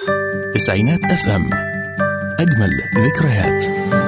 تسعينات اف ام اجمل ذكريات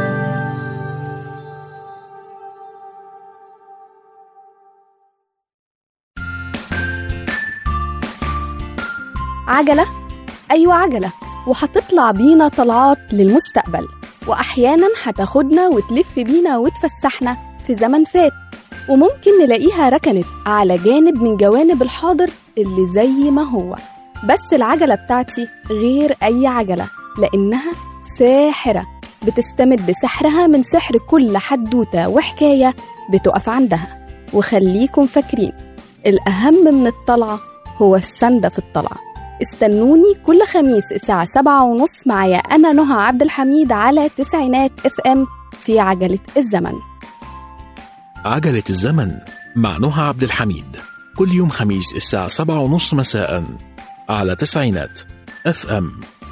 عجلة؟ أيوة عجلة وهتطلع بينا طلعات للمستقبل وأحيانا هتاخدنا وتلف بينا وتفسحنا في زمن فات وممكن نلاقيها ركنت على جانب من جوانب الحاضر اللي زي ما هو بس العجلة بتاعتي غير أي عجلة لأنها ساحرة بتستمد سحرها من سحر كل حدوتة وحكاية بتقف عندها وخليكم فاكرين الأهم من الطلعة هو السندة في الطلعة استنوني كل خميس الساعة سبعة ونص معايا أنا نهى عبد الحميد على تسعينات اف ام في عجلة الزمن عجلة الزمن مع نهى عبد الحميد كل يوم خميس الساعة سبعة ونص مساء على تسعينات اف ام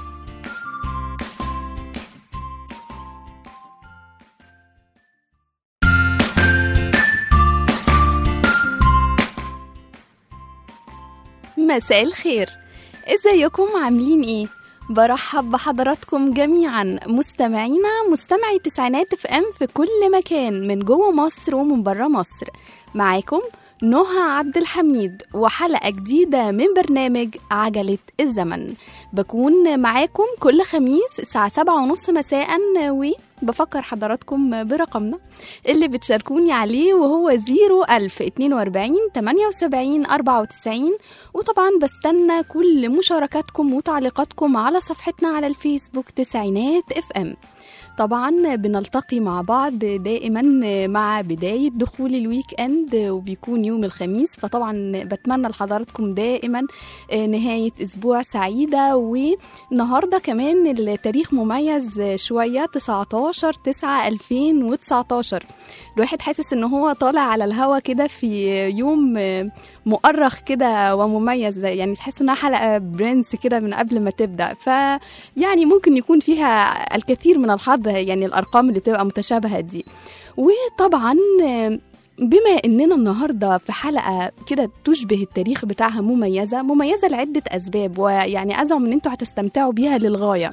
مساء الخير ازيكم عاملين ايه برحب بحضراتكم جميعا مستمعينا مستمعي تسعينات اف ام في كل مكان من جوه مصر ومن بره مصر معاكم نهى عبد الحميد وحلقة جديدة من برنامج عجلة الزمن بكون معاكم كل خميس الساعة سبعة ونص مساء وبفكر حضراتكم برقمنا اللي بتشاركوني عليه وهو زيرو ألف اتنين واربعين تمانية وسبعين أربعة وتسعين وطبعا بستنى كل مشاركاتكم وتعليقاتكم على صفحتنا على الفيسبوك تسعينات اف ام طبعا بنلتقي مع بعض دائما مع بداية دخول الويك اند وبيكون يوم الخميس فطبعا بتمنى لحضراتكم دائما نهاية اسبوع سعيدة والنهاردة كمان التاريخ مميز شوية 19 9 2019 الواحد حاسس ان هو طالع على الهوا كده في يوم مؤرخ كده ومميز يعني تحس انها حلقه برنس كده من قبل ما تبدا فيعني ممكن يكون فيها الكثير من الحظ يعني الارقام اللي بتبقى متشابهه دي وطبعا بما اننا النهارده في حلقه كده تشبه التاريخ بتاعها مميزه مميزه لعده اسباب ويعني ازعم ان انتوا هتستمتعوا بيها للغايه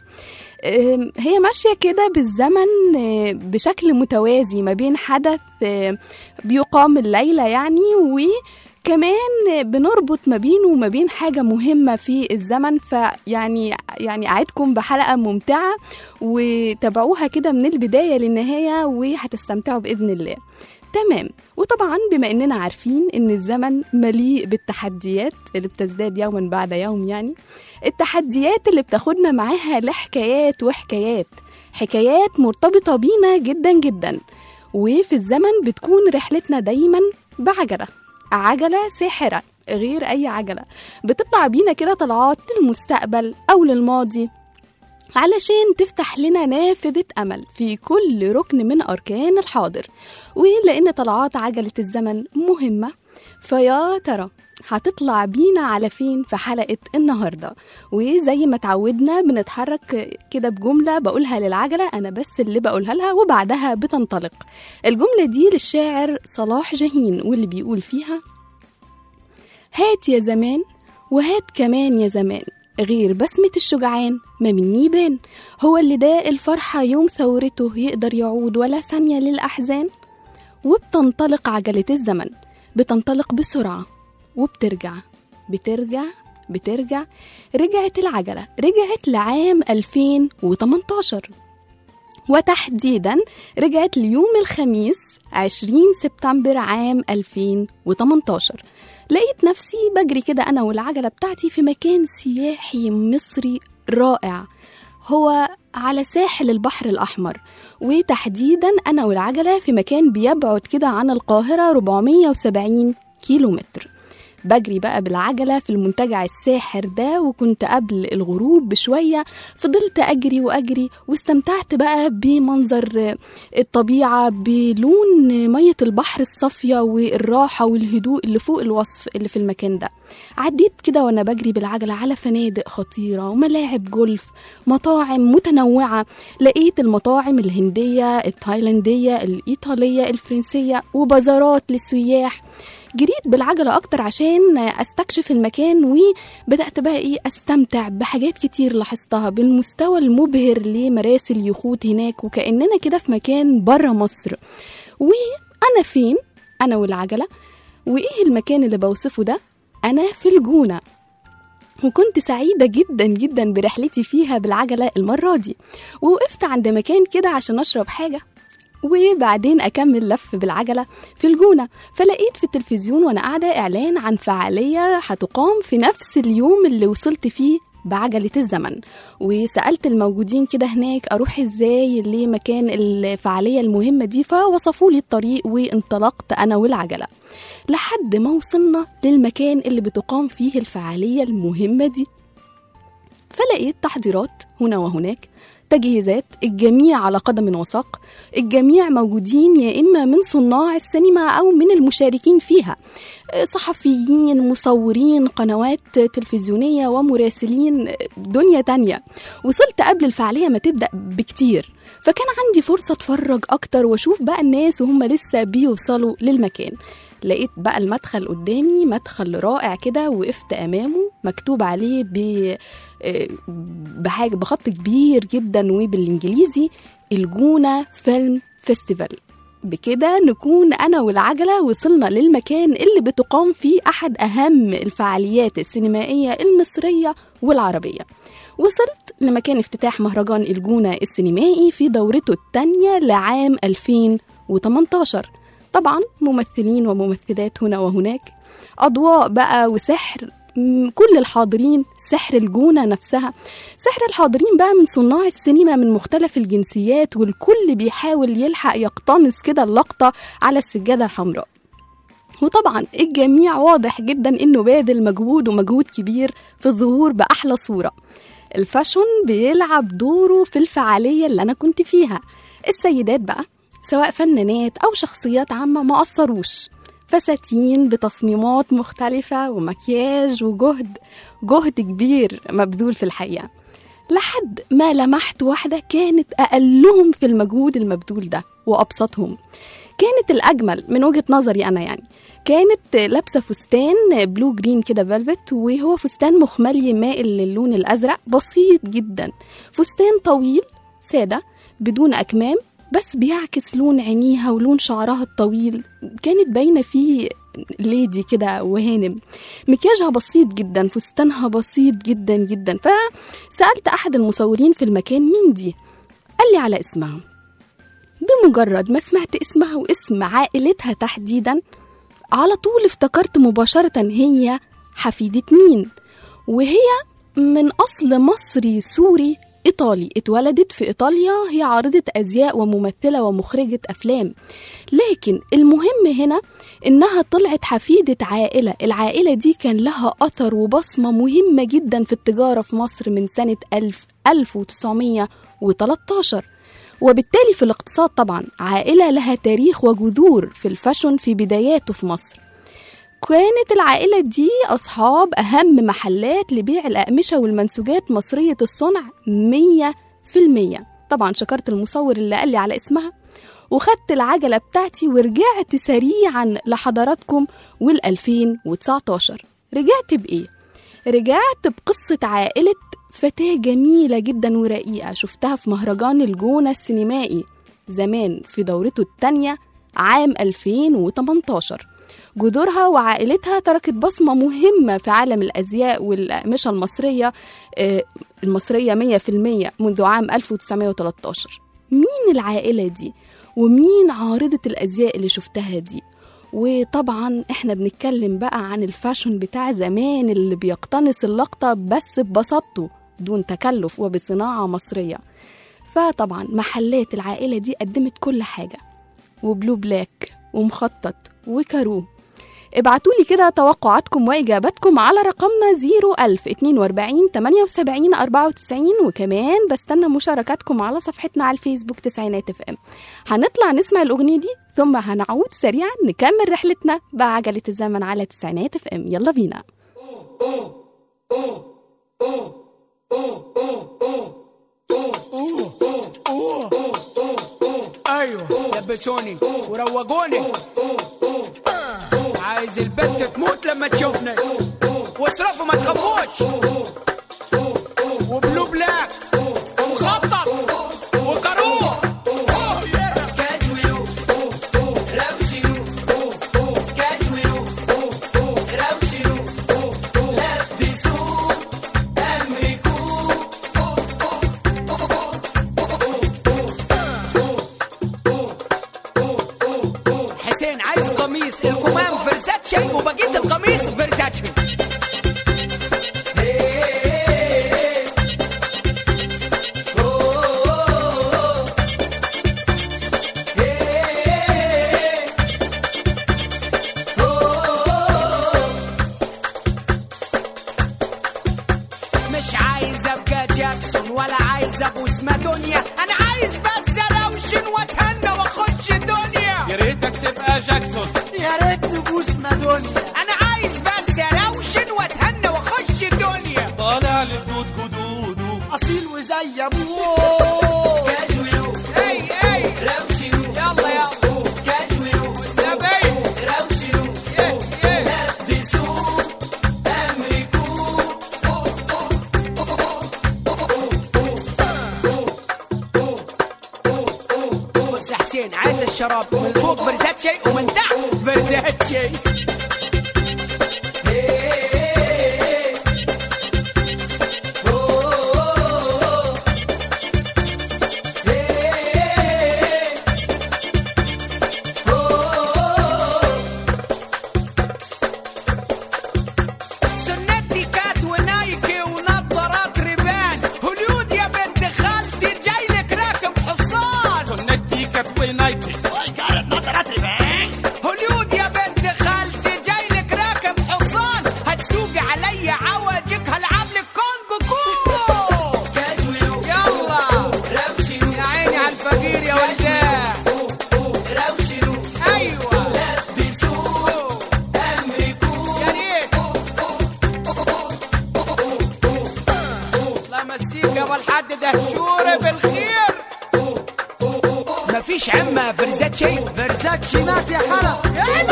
هي ماشيه كده بالزمن بشكل متوازي ما بين حدث بيقام الليله يعني و كمان بنربط ما بينه وما بين حاجة مهمة في الزمن فيعني يعني أعدكم بحلقة ممتعة وتابعوها كده من البداية للنهاية وهتستمتعوا بإذن الله تمام وطبعا بما اننا عارفين ان الزمن مليء بالتحديات اللي بتزداد يوما بعد يوم يعني التحديات اللي بتاخدنا معاها لحكايات وحكايات حكايات مرتبطة بينا جدا جدا وفي الزمن بتكون رحلتنا دايما بعجلة عجلة ساحرة غير أي عجلة بتطلع بينا كده طلعات للمستقبل أو للماضي علشان تفتح لنا نافذة أمل في كل ركن من أركان الحاضر ولأن طلعات عجلة الزمن مهمة فيا ترى هتطلع بينا على فين في حلقة النهاردة وزي ما تعودنا بنتحرك كده بجملة بقولها للعجلة أنا بس اللي بقولها لها وبعدها بتنطلق الجملة دي للشاعر صلاح جاهين واللي بيقول فيها هات يا زمان وهات كمان يا زمان غير بسمة الشجعان ما مني بان هو اللي داق الفرحة يوم ثورته يقدر يعود ولا ثانية للأحزان وبتنطلق عجلة الزمن بتنطلق بسرعة وبترجع بترجع بترجع رجعت العجلة رجعت لعام 2018 وتحديدا رجعت ليوم الخميس 20 سبتمبر عام 2018 لقيت نفسي بجري كده أنا والعجلة بتاعتي في مكان سياحي مصري رائع هو على ساحل البحر الأحمر وتحديدا أنا والعجلة في مكان بيبعد كده عن القاهرة 470 كيلو متر بجري بقى بالعجلة في المنتجع الساحر ده وكنت قبل الغروب بشوية فضلت أجري وأجري واستمتعت بقى بمنظر الطبيعة بلون مية البحر الصافية والراحة والهدوء اللي فوق الوصف اللي في المكان ده عديت كده وأنا بجري بالعجلة على فنادق خطيرة وملاعب جولف مطاعم متنوعة لقيت المطاعم الهندية التايلاندية الإيطالية الفرنسية وبازارات للسياح جريت بالعجلة أكتر عشان أستكشف المكان وبدأت بقى إيه أستمتع بحاجات كتير لاحظتها بالمستوى المبهر لمراسي اليخوت هناك وكأننا كده في مكان بره مصر وأنا فين؟ أنا والعجلة وإيه المكان اللي بوصفه ده؟ أنا في الجونة وكنت سعيدة جدا جدا برحلتي فيها بالعجلة المرة دي ووقفت عند مكان كده عشان أشرب حاجة وبعدين أكمل لف بالعجلة في الجونة فلقيت في التلفزيون وأنا قاعدة إعلان عن فعالية هتقام في نفس اليوم اللي وصلت فيه بعجلة الزمن وسألت الموجودين كده هناك أروح إزاي لمكان الفعالية المهمة دي فوصفوا لي الطريق وانطلقت أنا والعجلة لحد ما وصلنا للمكان اللي بتقام فيه الفعالية المهمة دي فلقيت تحضيرات هنا وهناك تجهيزات الجميع على قدم وساق الجميع موجودين يا إما من صناع السينما أو من المشاركين فيها صحفيين مصورين قنوات تلفزيونية ومراسلين دنيا تانية وصلت قبل الفعالية ما تبدأ بكتير فكان عندي فرصة أتفرج أكتر وأشوف بقى الناس وهم لسه بيوصلوا للمكان لقيت بقى المدخل قدامي مدخل رائع كده وقفت امامه مكتوب عليه ب بحاجه بخط كبير جدا وبالانجليزي الجونه فيلم فيستيفال بكده نكون انا والعجله وصلنا للمكان اللي بتقام فيه احد اهم الفعاليات السينمائيه المصريه والعربيه وصلت لمكان افتتاح مهرجان الجونه السينمائي في دورته الثانيه لعام 2018 طبعا ممثلين وممثلات هنا وهناك أضواء بقى وسحر كل الحاضرين سحر الجونة نفسها سحر الحاضرين بقى من صناع السينما من مختلف الجنسيات والكل بيحاول يلحق يقتنص كده اللقطة على السجادة الحمراء وطبعا الجميع واضح جدا انه باذل مجهود ومجهود كبير في الظهور باحلى صوره الفاشون بيلعب دوره في الفعاليه اللي انا كنت فيها السيدات بقى سواء فنانات أو شخصيات عامة ما قصروش فساتين بتصميمات مختلفة ومكياج وجهد جهد كبير مبذول في الحقيقة لحد ما لمحت واحدة كانت أقلهم في المجهود المبذول ده وأبسطهم كانت الأجمل من وجهة نظري أنا يعني كانت لابسة فستان بلو جرين كده فيلفت وهو فستان مخملي مائل للون الأزرق بسيط جدا فستان طويل سادة بدون أكمام بس بيعكس لون عينيها ولون شعرها الطويل كانت باينة فيه ليدي كده وهانم مكياجها بسيط جدا فستانها بسيط جدا جدا فسألت أحد المصورين في المكان مين دي قال لي على اسمها بمجرد ما سمعت اسمها واسم عائلتها تحديدا على طول افتكرت مباشرة هي حفيدة مين وهي من أصل مصري سوري إيطالي اتولدت في إيطاليا هي عارضة أزياء وممثلة ومخرجة أفلام لكن المهم هنا إنها طلعت حفيدة عائلة العائلة دي كان لها أثر وبصمة مهمة جدا في التجارة في مصر من سنة 1000 1913 وبالتالي في الاقتصاد طبعا عائلة لها تاريخ وجذور في الفاشون في بداياته في مصر كانت العائلة دي أصحاب أهم محلات لبيع الأقمشة والمنسوجات مصرية الصنع مية في المية طبعا شكرت المصور اللي قال لي على اسمها وخدت العجلة بتاعتي ورجعت سريعا لحضراتكم وال2019 رجعت بإيه؟ رجعت بقصة عائلة فتاة جميلة جدا ورقيقة شفتها في مهرجان الجونة السينمائي زمان في دورته التانية عام 2018 جذورها وعائلتها تركت بصمة مهمة في عالم الأزياء والأقمشة المصرية المصرية 100% منذ عام 1913 مين العائلة دي؟ ومين عارضة الأزياء اللي شفتها دي؟ وطبعا احنا بنتكلم بقى عن الفاشون بتاع زمان اللي بيقتنص اللقطة بس ببساطته دون تكلف وبصناعة مصرية فطبعا محلات العائلة دي قدمت كل حاجة وبلو بلاك ومخطط وكارو ابعتوا لي كده توقعاتكم واجاباتكم على رقمنا 01042 78 94 وكمان بستنى مشاركاتكم على صفحتنا على الفيسبوك تسعينات اف ام هنطلع نسمع الاغنيه دي ثم هنعود سريعا نكمل رحلتنا بعجله الزمن على تسعينات اف ام يلا بينا ايوه لبسوني وروجوني عايز عايز البنت تموت لما تشوفني واصرفوا ما تخافوش وبلو بلاك ومخطط وكروه حسين عايز قميص الكمام فرزاتشي وبقية القميص فرزاتشي مش عايز ابقى جاكسون ولا عايز ابوس مادونيا انا عايز بس اروشن واتهنى واخش الدنيا يا ريتك تبقى جاكسون يا ريت نبوس مادونيا انا عايز بس اروشن واتهنى واخش الدنيا طالع للدود جدوده اصيل وزي ابوه كاجولو اي اي روشلو يلا يلا كاجولو نبي روشلو لبسوا امريكو بص يا حسين عايز الشراب من فوق فرزاتشي ومن تحت فرزاتشي سنتي كات ونايكي ونظارات ريبان هوليود يا بنت خالتي جاي لك راكب حصان سنتي كات ونايكي هوليود يا بنت خالتي جاي لك راكب حصان هتسوقي علي عوجك هلعب لك كونغو كونغو يلا يا عيني على الفقير يا ولدان ايوه يا ريت لا مسيك يا الحد دهشوري بالخير مفيش عمة فرزاتشي فرزاتشي مات يا حلا يا عيني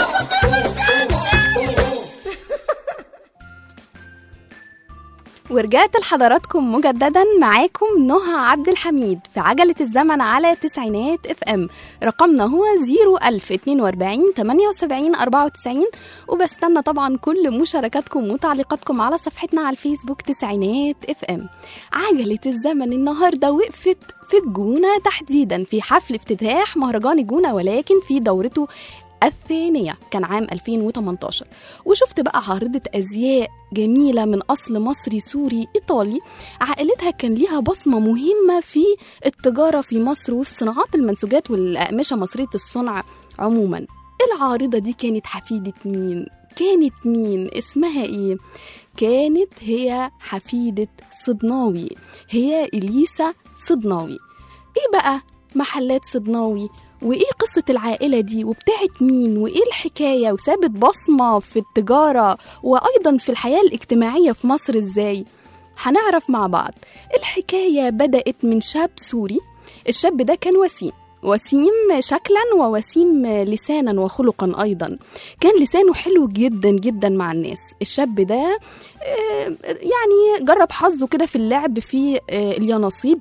ورجعت لحضراتكم مجددا معاكم نهى عبد الحميد في عجلة الزمن على تسعينات اف ام رقمنا هو 01042 78 94 وبستنى طبعا كل مشاركاتكم وتعليقاتكم على صفحتنا على الفيسبوك تسعينات اف ام عجلة الزمن النهاردة وقفت في الجونة تحديدا في حفل افتتاح مهرجان الجونة ولكن في دورته الثانية كان عام 2018 وشفت بقى عارضة أزياء جميلة من أصل مصري سوري إيطالي عائلتها كان ليها بصمة مهمة في التجارة في مصر وفي صناعات المنسوجات والأقمشة مصرية الصنع عموما العارضة دي كانت حفيدة مين؟ كانت مين؟ اسمها إيه؟ كانت هي حفيدة صدناوي هي إليسا صدناوي إيه بقى محلات صدناوي وايه قصة العائلة دي وبتاعت مين وايه الحكاية وسابت بصمة في التجارة وايضا في الحياة الاجتماعية في مصر ازاي هنعرف مع بعض الحكاية بدأت من شاب سوري الشاب ده كان وسيم وسيم شكلا ووسيم لسانا وخلقا ايضا كان لسانه حلو جدا جدا مع الناس الشاب ده آه، يعني جرب حظه كده في اللعب في آه، اليانصيب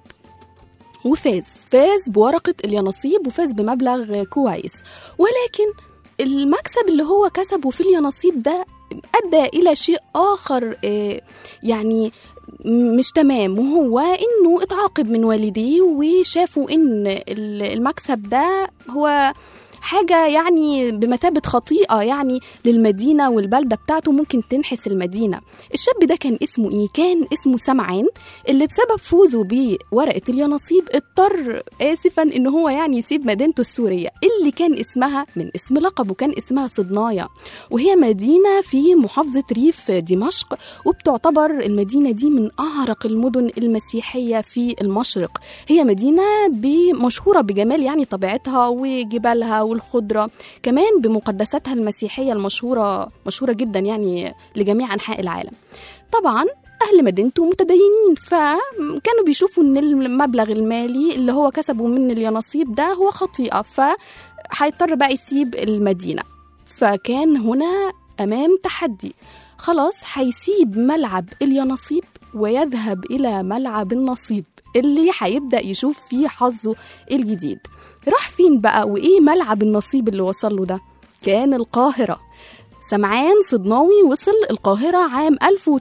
وفاز فاز بورقة اليانصيب وفاز بمبلغ كويس ولكن المكسب اللي هو كسبه في اليانصيب ده أدى إلى شيء آخر آه، يعني مش تمام وهو إنه اتعاقب من والديه وشافوا إن ال- المكسب ده هو حاجة يعني بمثابة خطيئة يعني للمدينة والبلدة بتاعته ممكن تنحس المدينة الشاب ده كان اسمه ايه؟ كان اسمه سمعان اللي بسبب فوزه بورقة اليانصيب اضطر آسفا ان هو يعني يسيب مدينته السورية اللي كان اسمها من اسم لقبه كان اسمها صدنايا وهي مدينة في محافظة ريف دمشق وبتعتبر المدينة دي من أعرق المدن المسيحية في المشرق هي مدينة ب- مشهورة بجمال يعني طبيعتها وجبالها والخضرة كمان بمقدساتها المسيحية المشهورة مشهورة جدا يعني لجميع أنحاء العالم طبعا أهل مدينته متدينين فكانوا بيشوفوا إن المبلغ المالي اللي هو كسبه من اليانصيب ده هو خطيئة فهيضطر بقى يسيب المدينة فكان هنا أمام تحدي خلاص هيسيب ملعب اليانصيب ويذهب إلى ملعب النصيب اللي هيبدأ يشوف فيه حظه الجديد راح فين بقى وإيه ملعب النصيب اللي وصل له ده كان القاهرة سمعان صدناوي وصل القاهرة عام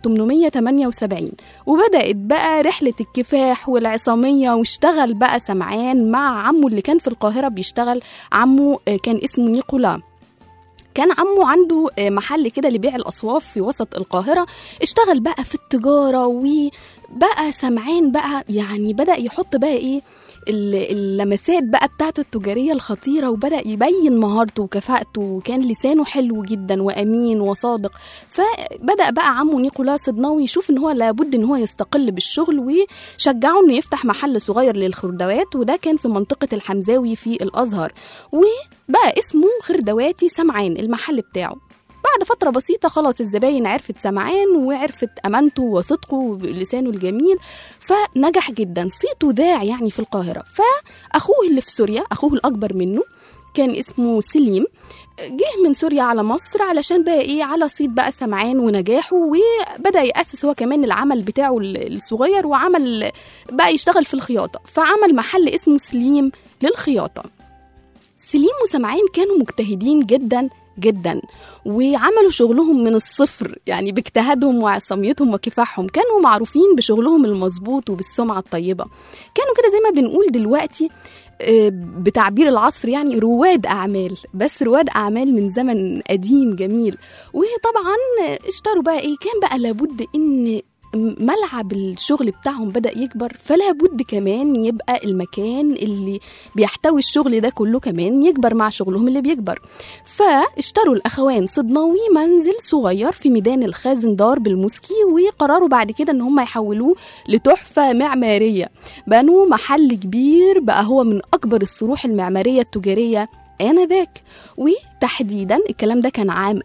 1878 وبدأت بقى رحلة الكفاح والعصامية واشتغل بقى سمعان مع عمه اللي كان في القاهرة بيشتغل عمه آه، كان اسمه نيقولا كان عمه عنده آه، محل كده لبيع الأصواف في وسط القاهرة اشتغل بقى في التجارة وبقى سمعان بقى يعني بدأ يحط بقى ايه ال- اللمسات بقى بتاعته التجارية الخطيرة وبدأ يبين مهارته وكفاءته وكان لسانه حلو جدا وأمين وصادق فبدأ بقى عمه نيقولا صدناوي يشوف ان هو لابد ان هو يستقل بالشغل وشجعه انه يفتح محل صغير للخردوات وده كان في منطقة الحمزاوي في الأزهر وبقى اسمه خردواتي سمعان المحل بتاعه بعد فترة بسيطة خلاص الزباين عرفت سمعان وعرفت أمانته وصدقه ولسانه الجميل فنجح جدا صيته ذاع يعني في القاهرة فأخوه اللي في سوريا أخوه الأكبر منه كان اسمه سليم جه من سوريا على مصر علشان بقى ايه على صيت بقى سمعان ونجاحه وبدا ياسس هو كمان العمل بتاعه ال- الصغير وعمل بقى يشتغل في الخياطه فعمل محل اسمه سليم للخياطه سليم وسمعان كانوا مجتهدين جدا جدا وعملوا شغلهم من الصفر يعني باجتهادهم وعصاميتهم وكفاحهم كانوا معروفين بشغلهم المظبوط وبالسمعة الطيبة كانوا كده زي ما بنقول دلوقتي آه، بتعبير العصر يعني رواد أعمال بس رواد أعمال من زمن قديم جميل وطبعا اشتروا بقى إيه كان بقى لابد إن ملعب الشغل بتاعهم بدأ يكبر فلا بد كمان يبقى المكان اللي بيحتوي الشغل ده كله كمان يكبر مع شغلهم اللي بيكبر فاشتروا الأخوان صدناوي منزل صغير في ميدان الخازندار بالموسكي وقرروا بعد كده ان هم يحولوه لتحفة معمارية بنوا محل كبير بقى هو من أكبر الصروح المعمارية التجارية آنذاك وتحديدا الكلام ده كان عام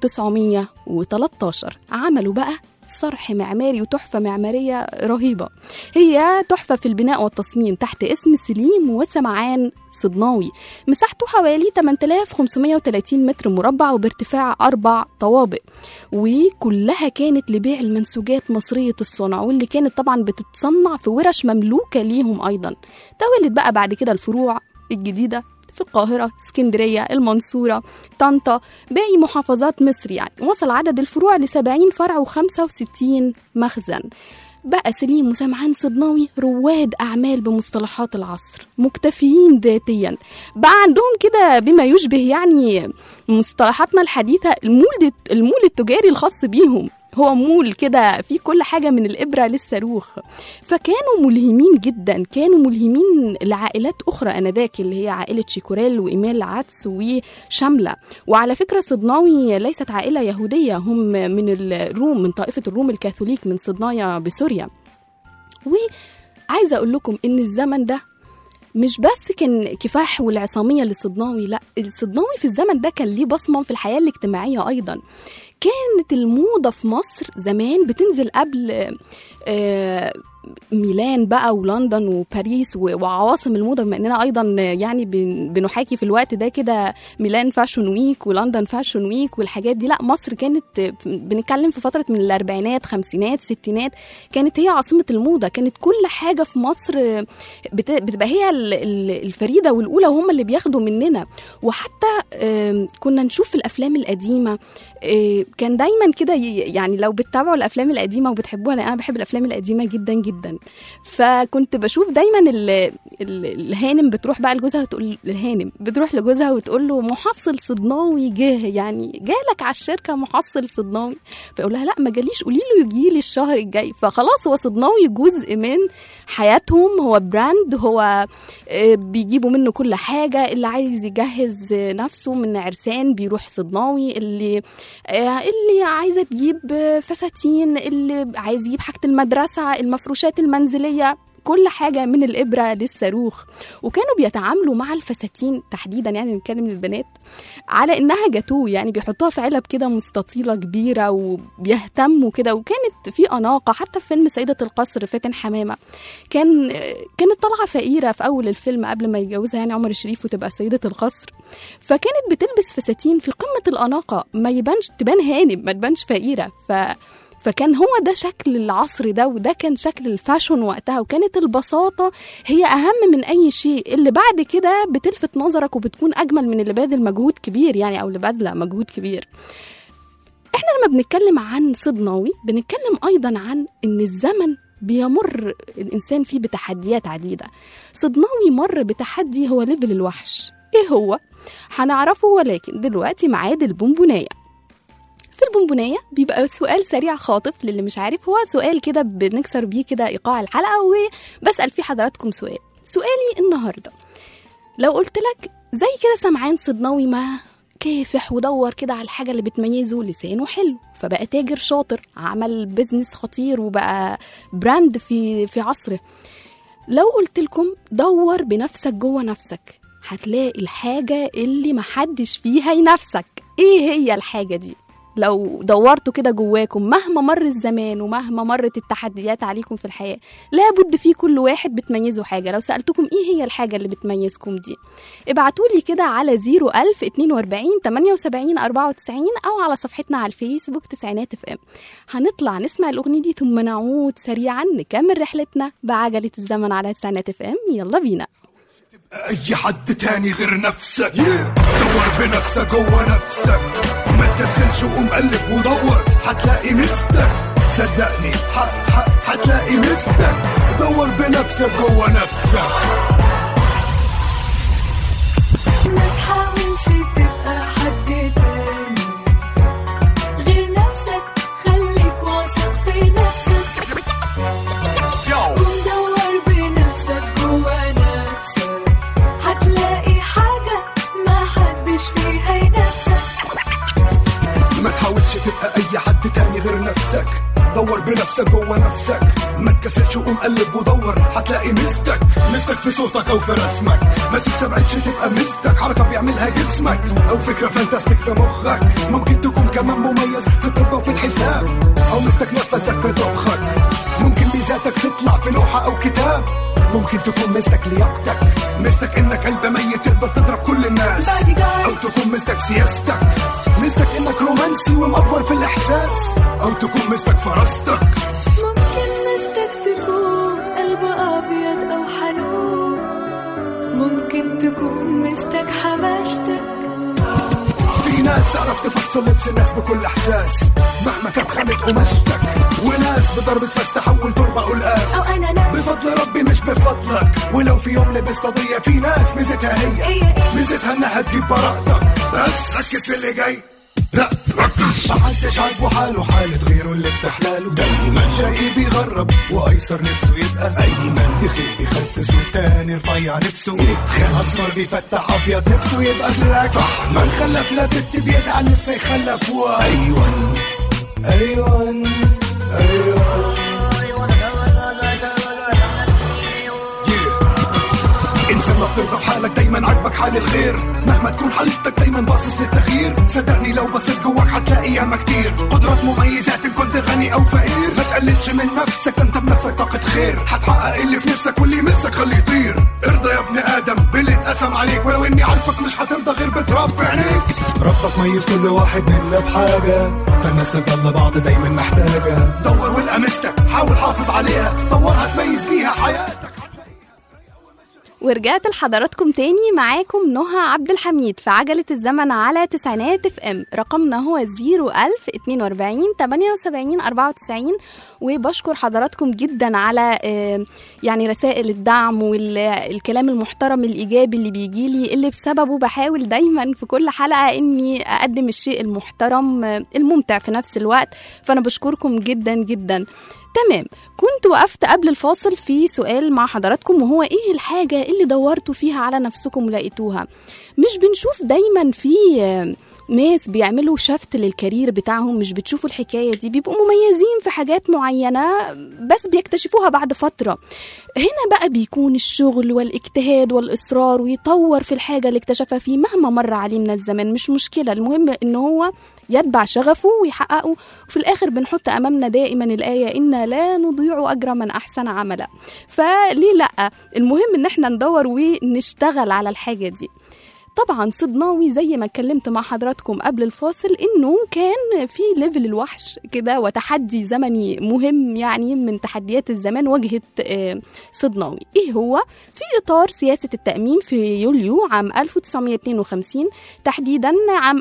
1913 عملوا بقى صرح معماري وتحفة معمارية رهيبة هي تحفة في البناء والتصميم تحت اسم سليم وسمعان صدناوي مساحته حوالي 8530 متر مربع وبارتفاع أربع طوابق وكلها كانت لبيع المنسوجات مصرية الصنع واللي كانت طبعا بتتصنع في ورش مملوكة ليهم أيضا توالت بقى بعد كده الفروع الجديدة في القاهرة اسكندرية المنصورة طنطا باقي محافظات مصر يعني وصل عدد الفروع ل 70 فرع و65 مخزن بقى سليم وسمعان صدناوي رواد أعمال بمصطلحات العصر مكتفيين ذاتيا بقى عندهم كده بما يشبه يعني مصطلحاتنا الحديثة المول المول التجاري الخاص بيهم هو مول كده فيه كل حاجة من الإبرة للصاروخ فكانوا ملهمين جدا كانوا ملهمين لعائلات أخرى أنذاك اللي هي عائلة شيكوريل وإيميل عدس وشاملة وعلى فكرة صدناوي ليست عائلة يهودية هم من الروم من طائفة الروم الكاثوليك من صدنايا بسوريا وعايزة أقول لكم إن الزمن ده مش بس كان كفاح والعصامية للصدناوي لا الصدناوي في الزمن ده كان ليه بصمة في الحياة الاجتماعية أيضا كانت الموضة في مصر زمان بتنزل قبل آه، ميلان بقى ولندن وباريس و- وعواصم الموضه بما اننا ايضا يعني بن- بنحاكي في الوقت ده كده ميلان فاشون ويك ولندن فاشون ويك والحاجات دي لا مصر كانت بنتكلم في فتره من الاربعينات خمسينات ستينات كانت هي عاصمه الموضه كانت كل حاجه في مصر بت- بتبقى هي ال- ال- الفريده والاولى وهم اللي بياخدوا مننا وحتى آم، كنا نشوف في الافلام القديمه آه، كان دايما كده ي- يعني لو بتتابعوا الافلام القديمه وبتحبوها لأن انا بحب الافلام القديمه جدا جدا فكنت بشوف دايما ال ال الهانم بتروح بقى لجوزها وتقول الهانم بتروح لجوزها وتقول له محصل صدناوي جه يعني جالك على الشركه محصل صدناوي فيقول لها لا ما جاليش قولي له يجي لي الشهر الجاي فخلاص هو صدناوي جزء من حياتهم هو براند هو آه، بيجيبوا منه كل حاجه اللي عايز يجهز نفسه من عرسان بيروح صدناوي اللي آه، اللي عايزه تجيب آه، فساتين اللي عايز يجيب حاجه المدرسه المفروشات المنزليه كل حاجة من الإبرة للصاروخ وكانوا بيتعاملوا مع الفساتين تحديدا يعني بنتكلم للبنات على إنها جاتوه يعني بيحطوها في علب كده مستطيلة كبيرة وبيهتموا كده وكانت في أناقة حتى في فيلم سيدة القصر فاتن حمامة كان كانت طالعة فقيرة في أول الفيلم قبل ما يتجوزها يعني عمر الشريف وتبقى سيدة القصر فكانت بتلبس فساتين في قمة الأناقة ما يبانش تبان هانم ما تبانش فقيرة ف فكان هو ده شكل العصر ده وده كان شكل الفاشون وقتها وكانت البساطة هي أهم من أي شيء اللي بعد كده بتلفت نظرك وبتكون أجمل من اللي باذل مجهود كبير يعني أو اللي باذله مجهود كبير احنا لما بنتكلم عن صدناوي بنتكلم أيضا عن إن الزمن بيمر الإنسان فيه بتحديات عديدة صدناوي مر بتحدي هو ليفل الوحش إيه هو؟ هنعرفه ولكن دلوقتي ميعاد البونبوناية في البونبوناية بيبقى سؤال سريع خاطف للي مش عارف هو سؤال كده بنكسر بيه كده إيقاع الحلقة وبسأل فيه حضراتكم سؤال سؤالي النهاردة لو قلت لك زي كده سمعان صدناوي ما كافح ودور كده على الحاجة اللي بتميزه لسانه حلو فبقى تاجر شاطر عمل بيزنس خطير وبقى براند في في عصره لو قلت لكم دور بنفسك جوه نفسك هتلاقي الحاجة اللي محدش فيها ينافسك ايه هي الحاجة دي لو دورتوا كده جواكم مهما مر الزمان ومهما مرت التحديات عليكم في الحياة لابد في كل واحد بتميزه حاجة لو سألتكم ايه هي الحاجة اللي بتميزكم دي ابعتولي كده على 01000 42 78 94 او على صفحتنا على الفيسبوك تسعينات اف ام هنطلع نسمع الأغنية دي ثم نعود سريعا نكمل رحلتنا بعجلة الزمن على تسعينات اف ام يلا بينا اي حد تاني غير نفسك دور بنفسك جوه نفسك ما تكسلش وقوم قلب ودور هتلاقي مستك صدقني ح- ح- هتلاقي مستك دور بنفسك جوه نفسك ما تحاولش تبقى حد تاني غير نفسك خليك واثق في نفسك قوم دور بنفسك جوا نفسك هتلاقي حاجة ما حدش فيها ينافسك ما تحاولش تبقى اي حد تاني غير نفسك دور بنفسك جوه نفسك ما تكسلش وقوم قلب ودور هتلاقي مستك مستك في صوتك او في رسمك ما تستبعدش تبقى مستك حركه بيعملها جسمك او فكره فانتاستيك في مخك ممكن تكون كمان مميز في الطب وفي الحساب او مستك نفسك في طبخك ممكن ميزاتك تطلع في لوحه او كتاب ممكن تكون مستك لياقتك مستك انك قلب ميت تقدر تضرب كل الناس او تكون مستك سياستك مستك انك رومانسي ومأفور في الاحساس او تكون مستك فراستك ممكن مستك تكون قلب أبيض أو حنون ممكن تكون مستك حماشتك في ناس تعرف تفصل لبس الناس بكل احساس مهما كانت خامة قماشتك وناس بضربة فاس تحول تربة قلقاس أو أنا ناس بفضل ربي مش بفضلك ولو في يوم لبست قضية في ناس ميزتها هي هي إيه؟ ميزتها انها تجيب براءتك بس ركز في اللي جاي لا ركز محدش عاجبه حاله حالة غيره اللي بتحلاله دايما شقي بيغرب وايسر نفسه يبقى ايمن تخيل بيخسس والتاني رفيع نفسه يتخن اسمر بيفتح ابيض نفسه يبقى بلاك صح من خلف لا بنت بيزعل نفسه يخلف و ايوان ايوان ايوان انسان ما بترضى بحالك دايما عاجبك حال الغير مهما تكون حالتك دايما باصص للتغيير صدقني لو بصيت جواك هتلاقي ياما كتير قدرات مميزات ان كنت غني او فقير ما تقللش من نفسك ده انت بنفسك طاقة خير هتحقق اللي في نفسك واللي يمسك خليه يطير ارضى يا ابن ادم باللي اتقسم عليك ولو اني عارفك مش هترضى غير بتراب في عينيك ربك ميز كل واحد منا بحاجة فالناس تضل بعض دايما محتاجة دور والقى مستك حاول حافظ عليها طورها تميز بيها حياتك ورجعت لحضراتكم تاني معاكم نهى عبد الحميد في عجلة الزمن على تسعينات اف ام رقمنا هو 01000 42 78 94 وبشكر حضراتكم جدا على آه، يعني رسائل الدعم والكلام المحترم الإيجابي اللي بيجيلي اللي بسببه بحاول دايما في كل حلقة إني أقدم الشيء المحترم آه، الممتع في نفس الوقت فأنا بشكركم جدا جدا تمام كنت وقفت قبل الفاصل في سؤال مع حضراتكم وهو ايه الحاجة اللي دورتوا فيها على نفسكم ولقيتوها مش بنشوف دايما في ناس بيعملوا شفت للكارير بتاعهم مش بتشوفوا الحكايه دي بيبقوا مميزين في حاجات معينه بس بيكتشفوها بعد فتره هنا بقى بيكون الشغل والاجتهاد والاصرار ويطور في الحاجه اللي اكتشفها فيه مهما مر عليه من الزمن مش مشكله المهم ان هو يتبع شغفه ويحققه وفي الاخر بنحط امامنا دائما الايه انا لا نضيع اجر من احسن عملا فليه لا المهم ان احنا ندور ونشتغل على الحاجه دي طبعا صدناوي زي ما اتكلمت مع حضراتكم قبل الفاصل انه كان في ليفل الوحش كده وتحدي زمني مهم يعني من تحديات الزمان واجهت آه، صدناوي ايه هو في اطار سياسه التامين في يوليو عام 1952 تحديدا عام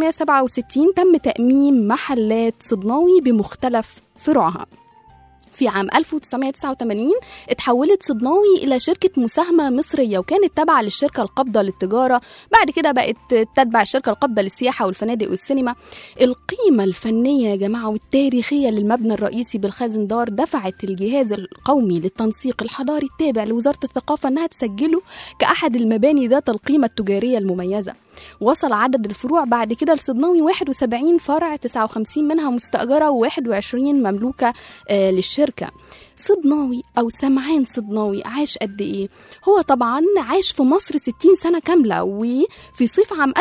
1967 تم تامين محلات صدناوي بمختلف فروعها في عام 1989 اتحولت صدناوي إلى شركة مساهمة مصرية وكانت تابعة للشركة القابضة للتجارة بعد كده بقت تتبع الشركة القابضة للسياحة والفنادق والسينما القيمة الفنية يا جماعة والتاريخية للمبنى الرئيسي بالخازن دار دفعت الجهاز القومي للتنسيق الحضاري التابع لوزارة الثقافة أنها تسجله كأحد المباني ذات القيمة التجارية المميزة وصل عدد الفروع بعد كده لصدناوي 71 فرع 59 منها مستأجرة و21 مملوكة آه للشركة صدناوي أو سمعان صدناوي عاش قد إيه؟ هو طبعا عاش في مصر 60 سنة كاملة وفي صيف عام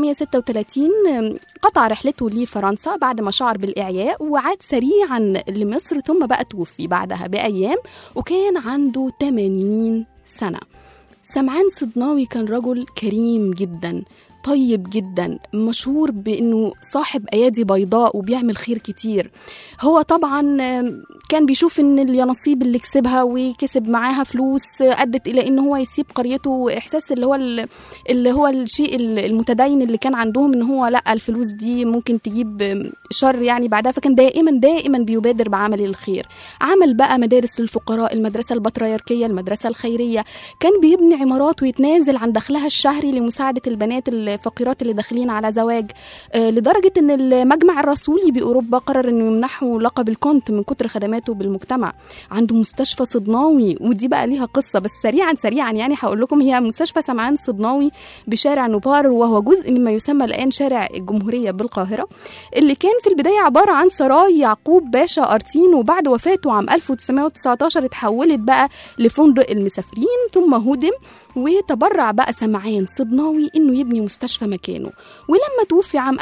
1936 قطع رحلته لفرنسا بعد ما شعر بالإعياء وعاد سريعا لمصر ثم بقى توفي بعدها بأيام وكان عنده 80 سنة سمعان صدناوي كان رجل كريم جدا طيب جدا مشهور بانه صاحب ايادي بيضاء وبيعمل خير كتير هو طبعا كان بيشوف ان اليانصيب اللي كسبها وكسب معاها فلوس ادت الى ان هو يسيب قريته واحساس اللي هو اللي هو الشيء المتدين اللي كان عندهم ان هو لا الفلوس دي ممكن تجيب شر يعني بعدها فكان دائما دائما بيبادر بعمل الخير عمل بقى مدارس للفقراء المدرسه البطريركيه المدرسه الخيريه كان بيبني عمارات ويتنازل عن دخلها الشهري لمساعده البنات الفقيرات اللي داخلين على زواج آه لدرجه ان المجمع الرسولي باوروبا قرر انه يمنحه لقب الكونت من كتر خدماته بالمجتمع عنده مستشفى صدناوي ودي بقى ليها قصه بس سريعا سريعا يعني هقول لكم هي مستشفى سمعان صدناوي بشارع نوبار وهو جزء مما يسمى الان شارع الجمهوريه بالقاهره اللي كان في البدايه عباره عن سراي يعقوب باشا ارتين وبعد وفاته عام 1919 اتحولت بقى لفندق المسافرين ثم هدم وتبرع بقى سمعان صدناوي انه يبني مستشفى مكانه ولما توفي عام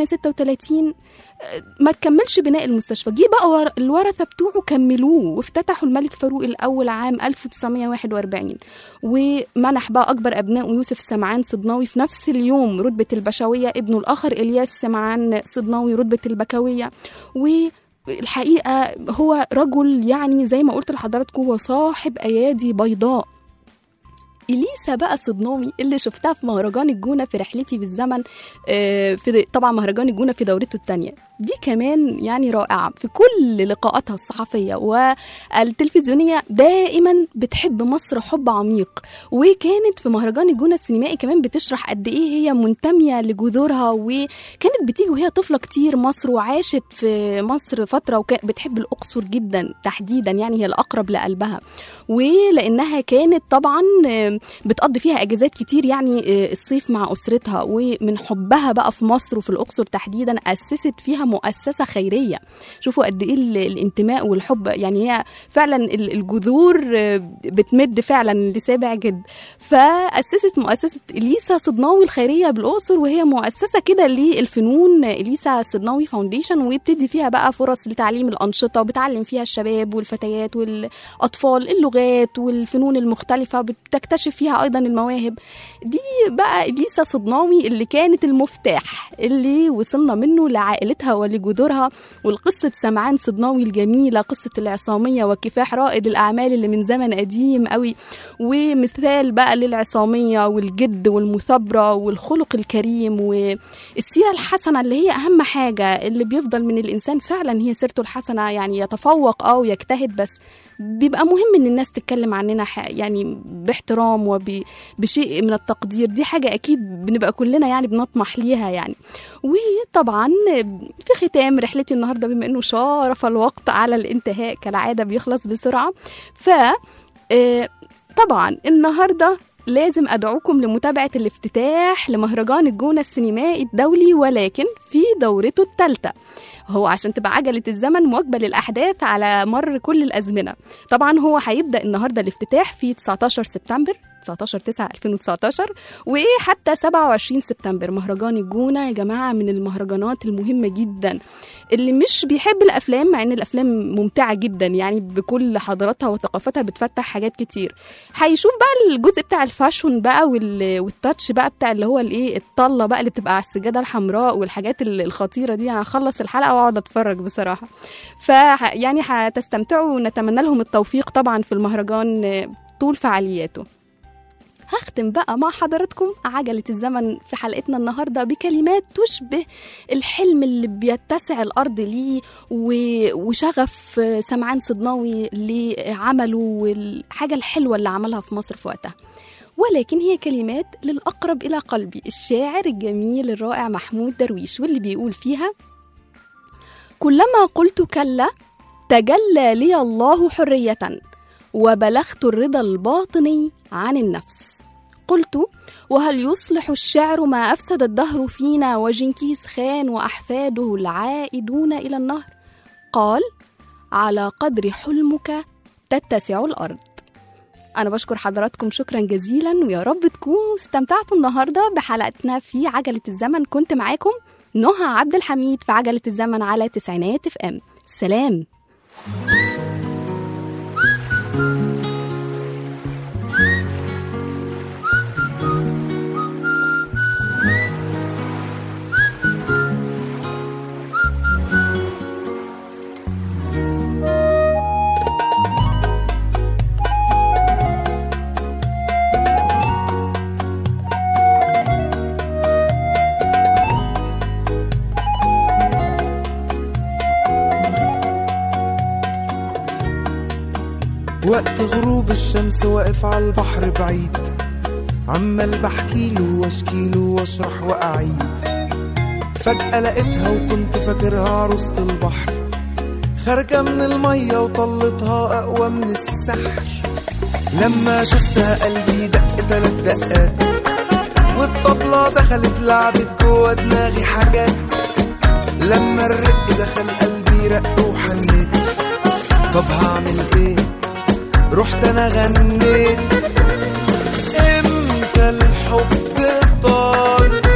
1936 ما تكملش بناء المستشفى جه بقى الورثه بتوعه كملوه وافتتحوا الملك فاروق الاول عام 1941 ومنح بقى اكبر ابنائه يوسف سمعان صدناوي في نفس اليوم رتبه البشويه ابنه الاخر الياس سمعان صدناوي رتبه البكويه و الحقيقة هو رجل يعني زي ما قلت لحضراتكم هو صاحب أيادي بيضاء اليسا بقى صدناوي اللي شفتها في مهرجان الجونه في رحلتي بالزمن في طبعا مهرجان الجونه في دورته الثانيه دي كمان يعني رائعه في كل لقاءاتها الصحفيه والتلفزيونيه دائما بتحب مصر حب عميق وكانت في مهرجان الجونه السينمائي كمان بتشرح قد ايه هي منتميه لجذورها وكانت بتيجي وهي طفله كتير مصر وعاشت في مصر فتره وبتحب الاقصر جدا تحديدا يعني هي الاقرب لقلبها ولانها كانت طبعا بتقضي فيها اجازات كتير يعني الصيف مع اسرتها ومن حبها بقى في مصر وفي الاقصر تحديدا اسست فيها مؤسسه خيريه شوفوا قد ايه الانتماء والحب يعني هي فعلا الجذور بتمد فعلا لسابع جد فاسست مؤسسه اليسا صدناوي الخيريه بالاقصر وهي مؤسسه كده للفنون اليسا صدناوي فاونديشن وبتدي فيها بقى فرص لتعليم الانشطه وبتعلم فيها الشباب والفتيات والاطفال اللغات والفنون المختلفه بتكتشف فيها ايضا المواهب دي بقى اليسا صدناوي اللي كانت المفتاح اللي وصلنا منه لعائلتها ولجذورها والقصه سمعان صدناوي الجميله قصه العصاميه وكفاح رائد الاعمال اللي من زمن قديم قوي ومثال بقى للعصاميه والجد والمثابره والخلق الكريم والسيره الحسنه اللي هي اهم حاجه اللي بيفضل من الانسان فعلا هي سيرته الحسنه يعني يتفوق اه ويجتهد بس بيبقى مهم ان الناس تتكلم عننا يعني باحترام وبشيء من التقدير دي حاجه اكيد بنبقى كلنا يعني بنطمح ليها يعني وطبعا في ختام رحلتي النهارده بما انه شارف الوقت على الانتهاء كالعاده بيخلص بسرعه ف طبعا النهارده لازم أدعوكم لمتابعة الافتتاح لمهرجان الجونة السينمائي الدولي ولكن في دورته الثالثة هو عشان تبقى عجلة الزمن مواكبة للأحداث على مر كل الأزمنة طبعا هو هيبدأ النهاردة الافتتاح في 19 سبتمبر 19 9 2019 وايه حتى 27 سبتمبر مهرجان الجونه يا جماعه من المهرجانات المهمه جدا اللي مش بيحب الافلام مع ان الافلام ممتعه جدا يعني بكل حضاراتها وثقافتها بتفتح حاجات كتير هيشوف بقى الجزء بتاع الفاشون بقى وال... والتاتش بقى بتاع اللي هو الايه الطله بقى اللي بتبقى على السجاده الحمراء والحاجات ال- الخطيره دي هخلص الحلقه واقعد اتفرج بصراحه ف يعني هتستمتعوا ونتمنى لهم التوفيق طبعا في المهرجان آه، طول فعالياته هختم بقى مع حضراتكم عجلة الزمن في حلقتنا النهاردة بكلمات تشبه الحلم اللي بيتسع الأرض ليه و- وشغف سمعان صدناوي لعمله والحاجة الحلوة اللي عملها في مصر في وقتها ولكن هي كلمات للأقرب إلى قلبي الشاعر الجميل الرائع محمود درويش واللي بيقول فيها كلما قلت كلا تجلى لي الله حرية وبلغت الرضا الباطني عن النفس قلت وهل يصلح الشعر ما أفسد الدهر فينا وجنكيز خان وأحفاده العائدون إلى النهر قال على قدر حلمك تتسع الأرض أنا بشكر حضراتكم شكرا جزيلا ويا رب تكونوا استمتعتوا النهاردة بحلقتنا في عجلة الزمن كنت معاكم نهى عبد الحميد في عجلة الزمن على تسعينات اف ام سلام وقت غروب الشمس واقف على البحر بعيد عمال بحكيله واشكيله واشرح واعيد فجأة لقيتها وكنت فاكرها عروسة البحر خارجة من المية وطلتها أقوى من السحر لما شفتها قلبي دق تلات دقات والطبلة دخلت لعبت جوا دماغي حاجات لما الرق دخل قلبي رق وحنيت طب هعمل ايه رحت انا غنيت امتى الحب طال